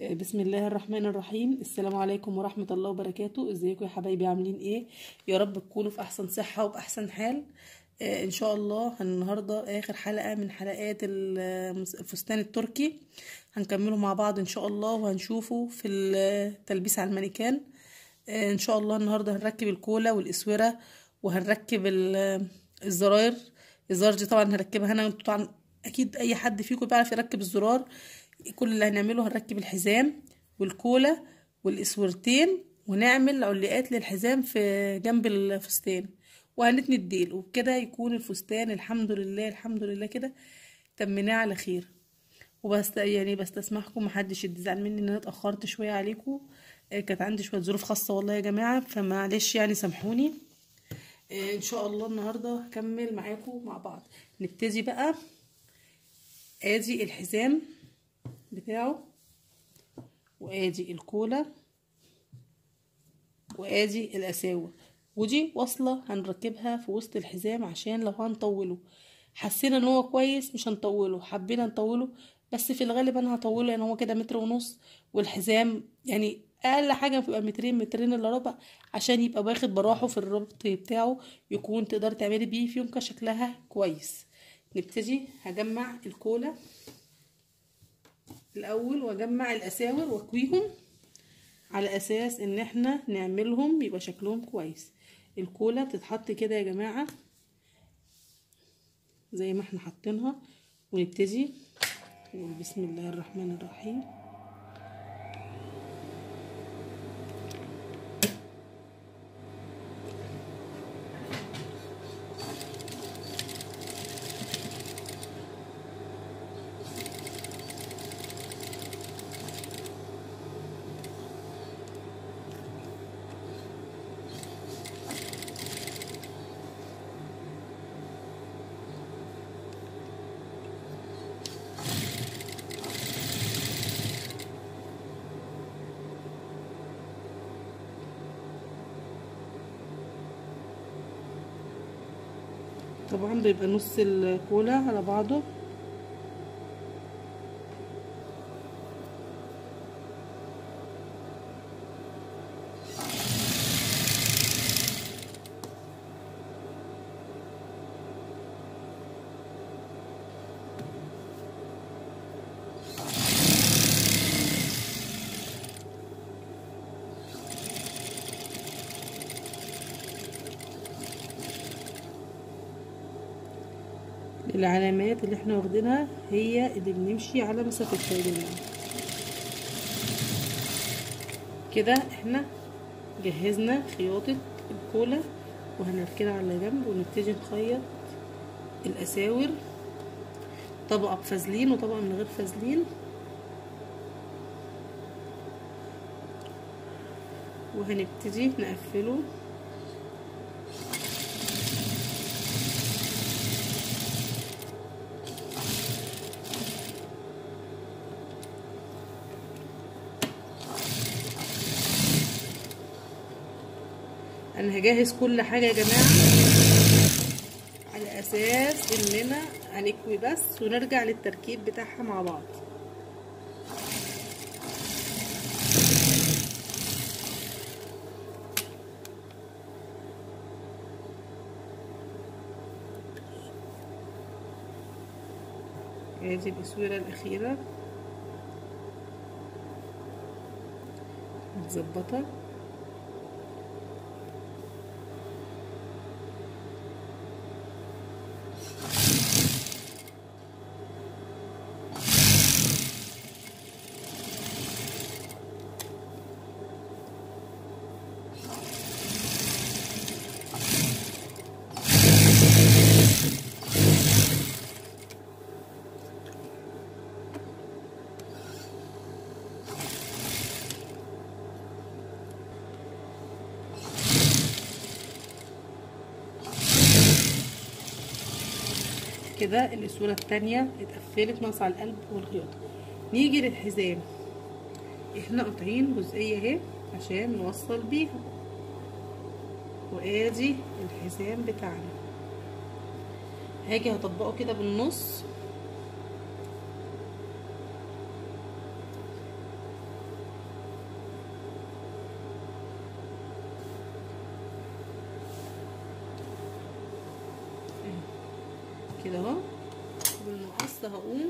بسم الله الرحمن الرحيم السلام عليكم ورحمة الله وبركاته ازيكم يا حبايبي عاملين ايه يا رب تكونوا في احسن صحة وباحسن حال آه ان شاء الله النهاردة اخر حلقة من حلقات الفستان التركي هنكمله مع بعض ان شاء الله وهنشوفه في التلبيس على المانيكان آه ان شاء الله النهاردة هنركب الكولا والاسورة وهنركب الزراير الزراير دي طبعا هركبها انا طبعا اكيد اي حد فيكم بيعرف يركب الزرار كل اللي هنعمله هنركب الحزام والكولا والاسورتين ونعمل علقات للحزام في جنب الفستان وهنتني الديل وبكده يكون الفستان الحمد لله الحمد لله كده تمناه على خير وبس يعني بستسمحكم محدش يزعل مني ان انا اتاخرت شويه عليكم كانت عندي شويه ظروف خاصه والله يا جماعه فمعلش يعني سامحوني ان شاء الله النهارده هكمل معاكم مع بعض نبتدي بقى ادي الحزام بتاعه وادي الكولا وادي الاساور ودي وصله هنركبها في وسط الحزام عشان لو هنطوله حسينا ان هو كويس مش هنطوله حبينا نطوله بس في الغالب انا هطوله لان هو كده متر ونص والحزام يعني اقل حاجه بيبقى مترين مترين الا ربع عشان يبقى واخد براحه في الربط بتاعه يكون تقدر تعملي بيه فيونكه شكلها كويس نبتدي هجمع الكولا الاول واجمع الاساور واكويهم على اساس ان احنا نعملهم يبقى شكلهم كويس الكولا بتتحط كده يا جماعه زي ما احنا حاطينها ونبتدي بسم الله الرحمن الرحيم طبعا بيبقى نص الكولا على بعضه العلامات اللي احنا واخدينها هي اللي بنمشي على مسافتها يا جماعه كده احنا جهزنا خياطة الكولا وهنركنها على جنب ونبتدي نخيط الاساور طبقة بفازلين وطبقة من غير فازلين وهنبتدي نقفله انا هجهز كل حاجه يا جماعه على اساس اننا هنكوي بس ونرجع للتركيب بتاعها مع بعض ادي الاسوره الاخيره متظبطه كده الاسوره التانية اتقفلت ناقص على القلب والخياطه نيجي للحزام احنا قاطعين جزئيه اهي عشان نوصل بيها وادي الحزام بتاعنا هاجي هطبقه كده بالنص كده اهو بالمقص هقوم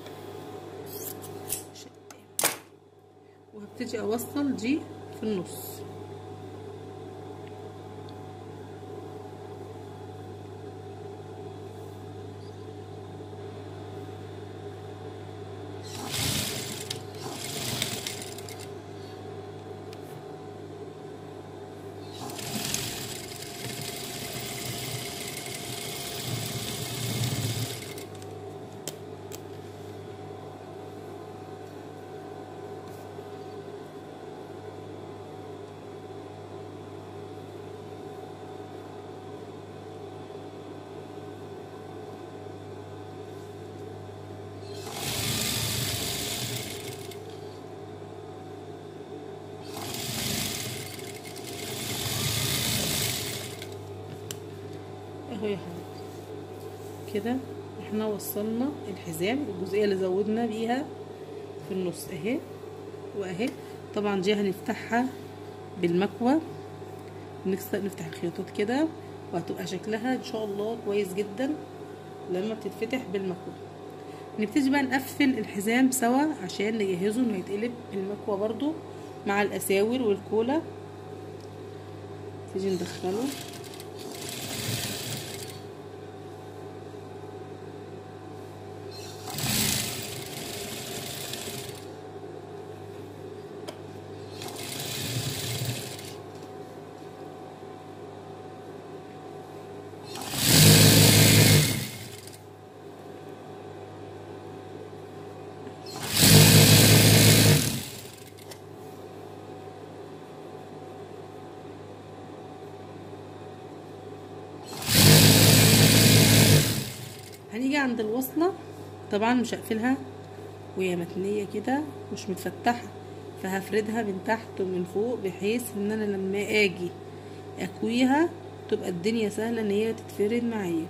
وهبتدي اوصل دي في النص اهو يا حبيبي كده احنا وصلنا الحزام الجزئيه اللي زودنا بيها في النص اهي واهي طبعا دي هنفتحها بالمكوى نكسر نفتح الخياطات كده وهتبقى شكلها ان شاء الله كويس جدا لما بتتفتح بالمكوى نبتدي بقى نقفل الحزام سوا عشان نجهزه انه يتقلب بالمكوى برضو مع الاساور والكولا تيجي ندخله هنيجي عند الوصلة طبعا مش هقفلها وهي متنية كده مش متفتحة فهفردها من تحت ومن فوق بحيث ان انا لما اجي اكويها تبقى الدنيا سهلة ان هي تتفرد معايا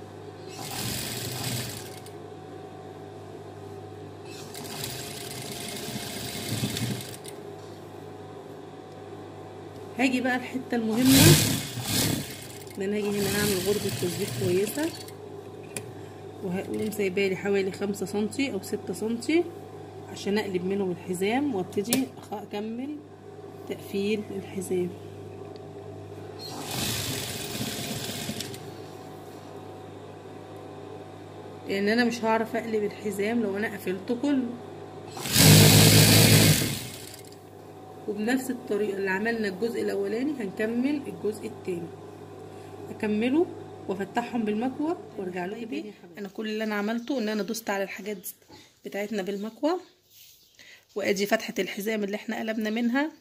هاجي بقى الحتة المهمة ان انا هاجي هنا هعمل غرزة تثبيت كويسة وهقوم سايبالي حوالي خمسة سنتي او ستة سنتي عشان اقلب منهم الحزام وابتدي اكمل تقفيل الحزام لان انا مش هعرف اقلب الحزام لو انا قفلته كله وبنفس الطريقه اللي عملنا الجزء الاولاني هنكمل الجزء التاني هكمله وافتحهم بالمكوى وارجع لكم تاني انا كل اللي انا عملته ان انا دوست على الحاجات بتاعتنا بالمكوى وادي فتحه الحزام اللي احنا قلبنا منها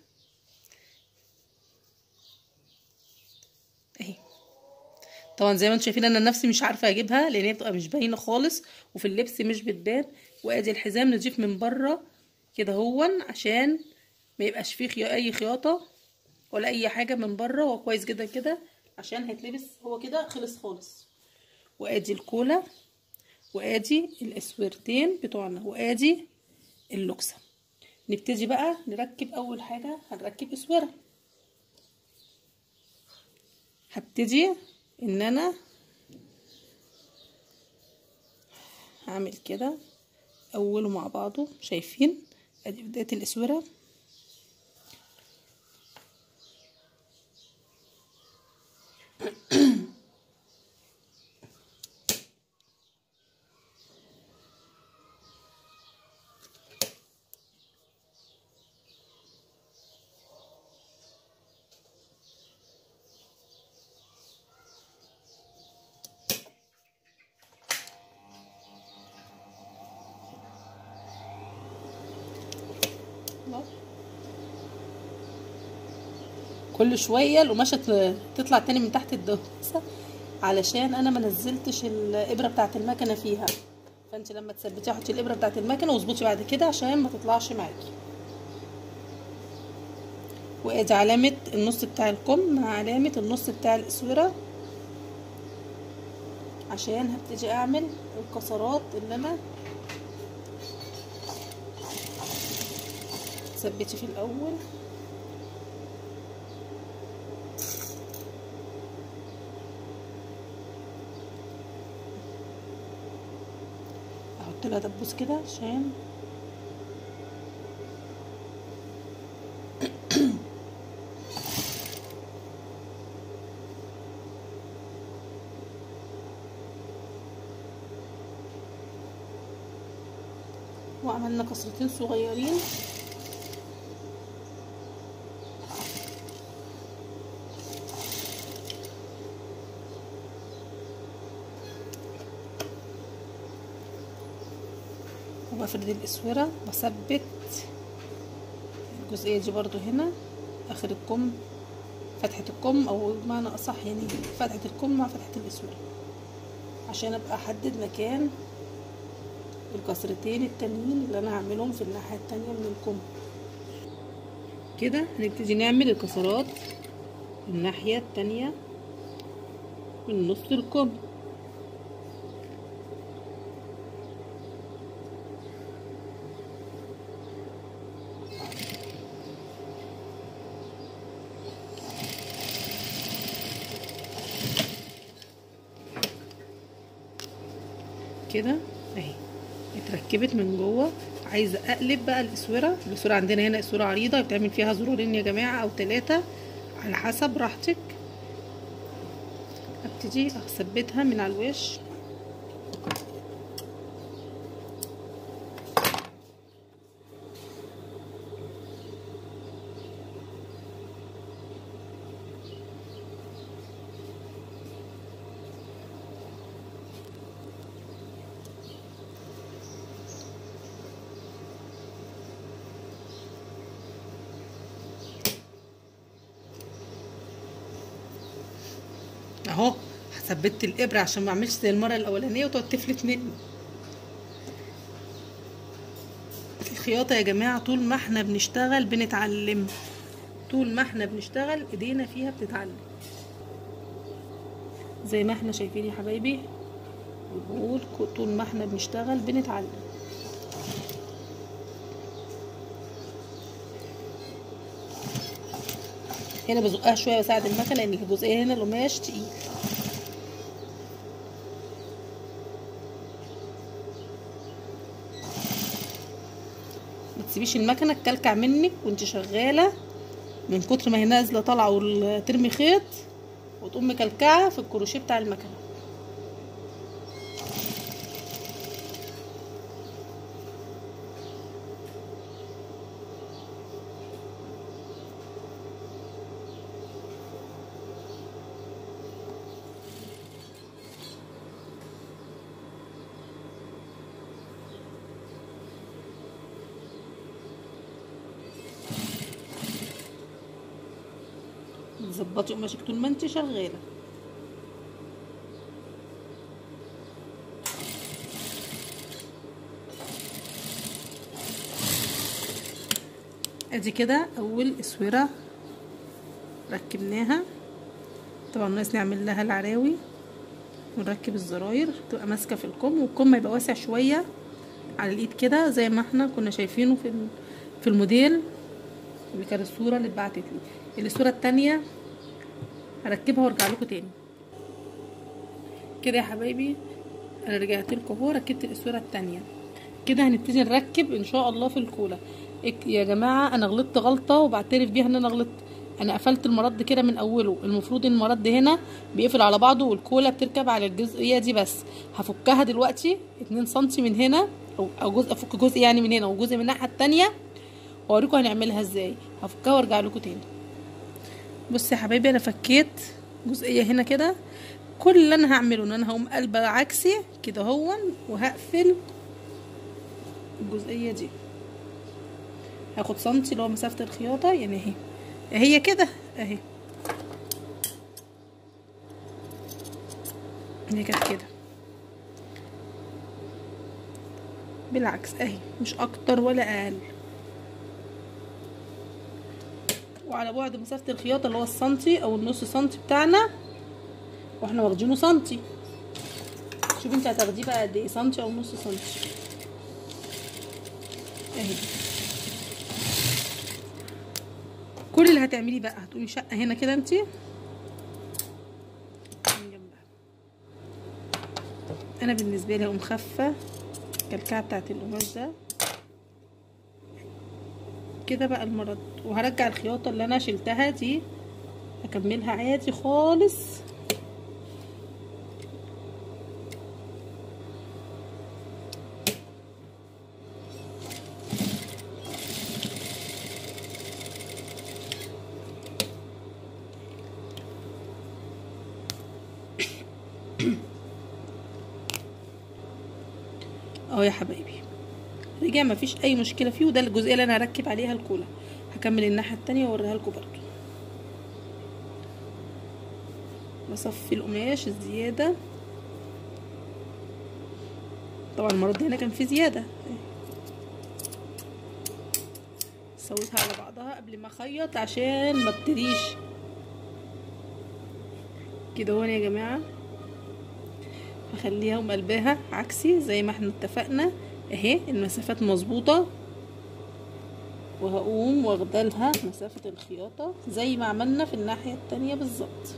اهي طبعا زي ما انتم شايفين انا نفسي مش عارفه اجيبها لان هي بتبقى مش باينه خالص وفي اللبس مش بتبان وادي الحزام نضيف من بره كده هون عشان ما يبقاش فيه خي... اي خياطه ولا اي حاجه من بره هو كويس جدا كده عشان هيتلبس هو كده خلص خالص وادي الكولا وادي الاسورتين بتوعنا وادي اللوكسه نبتدي بقى نركب اول حاجه هنركب اسوره هبتدي ان انا هعمل كده اوله مع بعضه شايفين ادي بدايه الاسوره كل شويه القماشه تطلع تاني من تحت الدوسه علشان انا ما نزلتش الابره بتاعه المكنه فيها فانت لما تثبتيها حطي الابره بتاعه المكنه واظبطي بعد كده عشان ما تطلعش معاكي وادي علامه النص بتاع الكم مع علامه النص بتاع الاسوره عشان هبتدي اعمل الكسرات اللي انا تثبتي في الاول حاجه دبوس كده عشان وعملنا كسرتين صغيرين وبفرد الاسوره بثبت الجزئيه دي برضو هنا اخر الكم فتحه الكم او بمعنى اصح يعني فتحه الكم مع فتحه الاسوره عشان ابقى احدد مكان الكسرتين التانيين اللي انا هعملهم في الناحيه التانية من الكم كده هنبتدي نعمل الكسرات الناحيه التانية من نص الكم كده اهي اتركبت من جوه عايزه اقلب بقى الاسوره الاسوره عندنا هنا اسوره عريضه بتعمل فيها زرارين يا جماعه او ثلاثه على حسب راحتك ابتدي اثبتها من على الوش اهو ثبت الابره عشان ما اعملش زي المره الاولانيه وتقعد تفلت مني الخياطه يا جماعه طول ما احنا بنشتغل بنتعلم طول ما احنا بنشتغل ايدينا فيها بتتعلم زي ما احنا شايفين يا حبايبي بقول طول ما احنا بنشتغل بنتعلم هنا بزقها شويه واساعد المكنه لان الجزئيه هنا القماش تقيل ما تسيبيش المكنه تكلكع منك وانت شغاله من كتر ما هي نازله طالعه وترمي خيط وتقوم مكلكعه في الكروشيه بتاع المكنه تظبطي قماشك طول ما انت شغاله ادي كده اول اسوره ركبناها طبعا ناقص نعمل لها العراوي ونركب الزراير تبقى ماسكه في الكم والكم يبقى واسع شويه على الايد كده زي ما احنا كنا شايفينه في في الموديل اللي كانت الصوره اللي اتبعتت لي الصوره التانية هركبها وارجع لكم تاني كده يا حبايبي انا رجعت لكم اهو ركبت الاسوره التانية كده هنبتدي نركب ان شاء الله في الكولا يا جماعه انا غلطت غلطه وبعترف بيها ان انا غلطت انا قفلت المرد كده من اوله المفروض ان المرد هنا بيقفل على بعضه والكولا بتركب على الجزئيه دي بس هفكها دلوقتي 2 سم من هنا او جزء افك جزء يعني من هنا وجزء من الناحيه التانية واوريكم هنعملها ازاي هفكها وارجع لكم تاني بصي يا حبايبي انا فكيت جزئيه هنا كده كل اللي انا هعمله ان انا هقوم قلبه عكسي كده هون وهقفل الجزئيه دي هاخد سنتي اللي هو مسافه الخياطه يعني اهي هي كده اهي هي كده كده بالعكس اهي مش اكتر ولا اقل وعلى بعد مسافه الخياطه اللي هو السنتي او النص سنتي بتاعنا واحنا واخدينه سنتي شوفي انت هتاخديه بقى قد ايه سنتي او نص سنتي اهي كل اللي هتعمليه بقى هتقومي شقه هنا كده انت انا بالنسبه لي هقوم خفه الكلكعه بتاعت القماش ده كده بقى المرض وهرجع الخياطه اللي انا شلتها دي هكملها عادي خالص اهو يا حبايبي رجع مفيش اي مشكله فيه وده الجزئيه اللي انا هركب عليها الكولا هكمل الناحيه التانية واوريها لكم برضو بصفي القماش الزياده طبعا المره دي هنا كان في زياده سويتها على بعضها قبل ما اخيط عشان ما ابتديش كده هون يا جماعه هخليها ومقلباها عكسي زي ما احنا اتفقنا اهي المسافات مظبوطة وهقوم واخدالها مسافة الخياطة زي ما عملنا في الناحية التانية بالظبط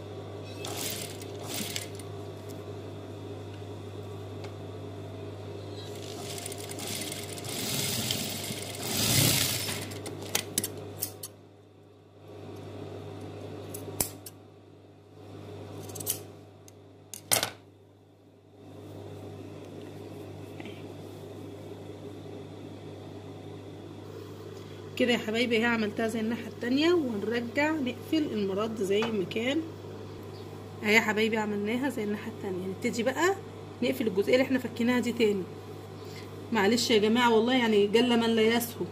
كده يا حبايبي اهي عملتها زي الناحيه التانية وهنرجع نقفل المرد زي ما كان اهي يا حبايبي عملناها زي الناحيه التانية نبتدي بقى نقفل الجزئيه اللي احنا فكيناها دي تاني معلش يا جماعه والله يعني جل من لا يسهو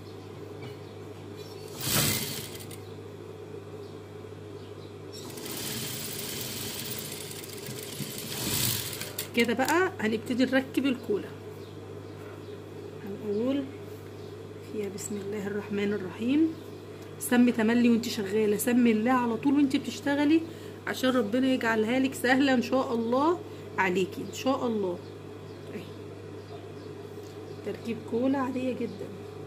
كده بقى هنبتدي نركب الكولا هنقول يا بسم الله الرحمن الرحيم سمي تملي وانت شغاله سمي الله على طول وانت بتشتغلي عشان ربنا يجعلها لك سهله ان شاء الله عليكي ان شاء الله اهي تركيب كولا عاديه جدا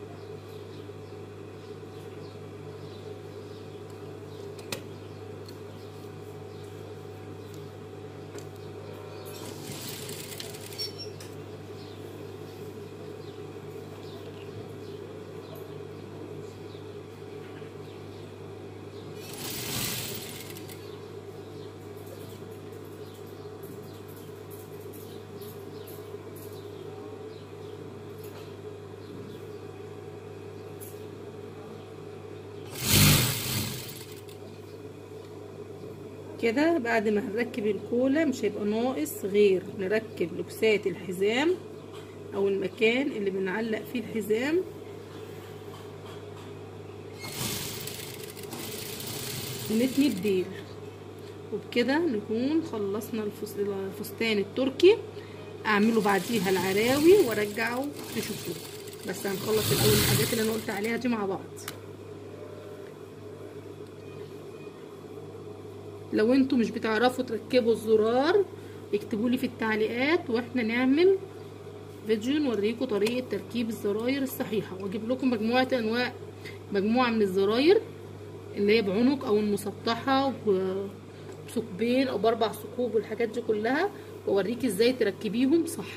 كده بعد ما هنركب الكولا مش هيبقى ناقص غير نركب لكسات الحزام او المكان اللي بنعلق فيه الحزام ونتني الديل وبكده نكون خلصنا الفستان التركي اعمله بعديها العراوي وارجعه تشوفوه بس هنخلص الاول الحاجات اللي انا قلت عليها دي مع بعض لو انتوا مش بتعرفوا تركبوا الزرار اكتبوا لي في التعليقات واحنا نعمل فيديو نوريكم طريقه تركيب الزراير الصحيحه واجيب لكم مجموعه انواع مجموعه من الزراير اللي هي بعنق او المسطحه وثقبين او باربع ثقوب والحاجات دي كلها واوريكي ازاي تركبيهم صح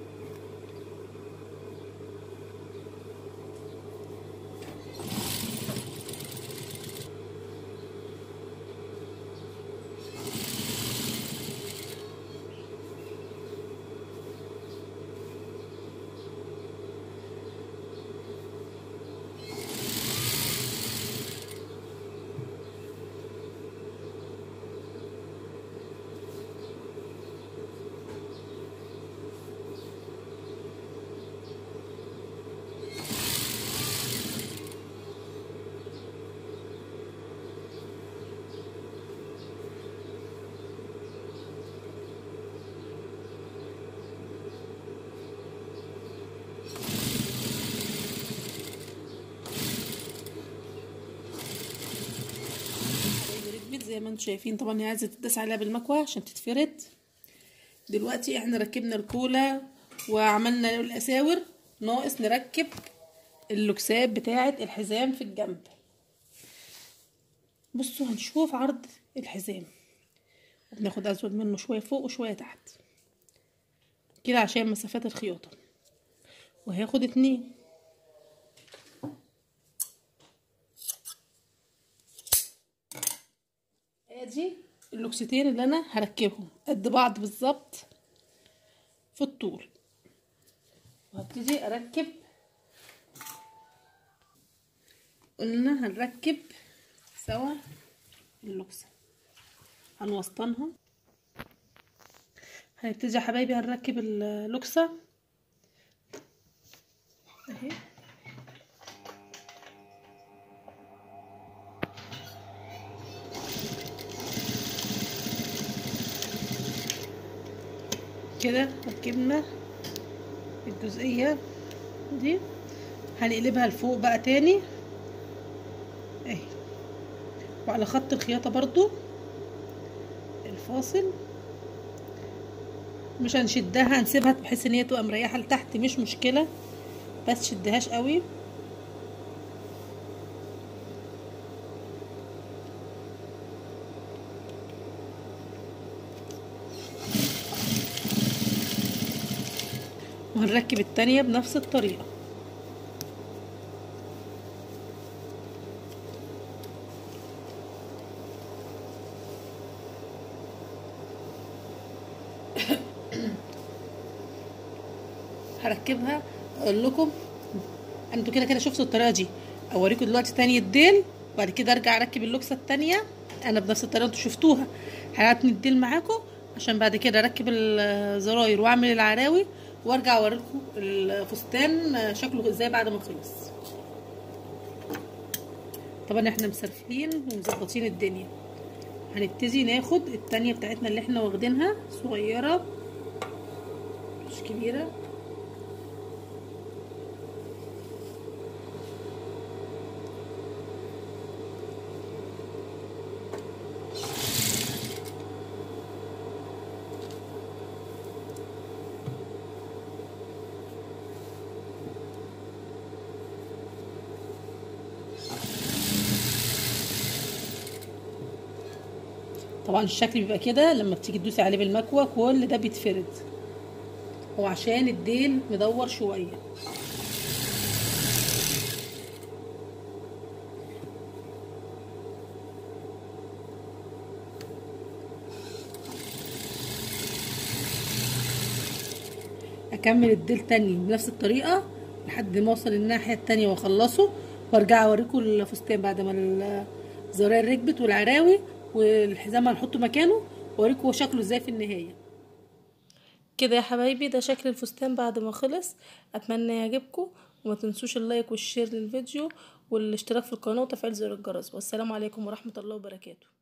زي ما انتم شايفين طبعا هي عايزه تداس عليها بالمكوى عشان تتفرد دلوقتي احنا ركبنا الكولا وعملنا الاساور ناقص نركب اللكسات بتاعه الحزام في الجنب بصوا هنشوف عرض الحزام وبناخد ازود منه شويه فوق وشويه تحت كده عشان مسافات الخياطه وهاخد اتنين ادي اللوكستين اللي انا هركبهم قد بعض بالظبط في الطول وهبتدي اركب قلنا هنركب سوا اللوكسة هنوسطنها هنبتدي يا حبايبي هنركب اللوكسة اهي كده ركبنا الجزئية دي هنقلبها لفوق بقى تاني اهي وعلى خط الخياطة برضو الفاصل مش هنشدها هنسيبها بحيث ان هي تبقى مريحة لتحت مش مشكلة بس شدهاش قوي وهنركب التانية بنفس الطريقة هركبها اقول لكم انتوا كده كده شفتوا الطريقه دي اوريكم دلوقتي تاني الديل وبعد كده ارجع اركب اللوكسه التانية انا بنفس الطريقه انتوا شفتوها هاتني الديل معاكم عشان بعد كده اركب الزراير واعمل العراوي وارجع اوريكم الفستان شكله ازاي بعد ما خلص طبعا احنا مسرفين ومظبطين الدنيا هنبتدي ناخد التانية بتاعتنا اللي احنا واخدينها صغيرة مش كبيرة طبعا الشكل بيبقى كده لما بتيجي تدوسي عليه بالمكوى كل ده بيتفرد هو عشان الديل مدور شويه اكمل الديل تاني بنفس الطريقه لحد ما اوصل الناحيه التانية واخلصه وارجع اوريكم الفستان بعد ما الزراير ركبت والعراوي والحزام هنحطه مكانه واوريكم شكله ازاي في النهايه كده يا حبايبي ده شكل الفستان بعد ما خلص اتمنى يعجبكم وما تنسوش اللايك والشير للفيديو والاشتراك في القناه وتفعيل زر الجرس والسلام عليكم ورحمه الله وبركاته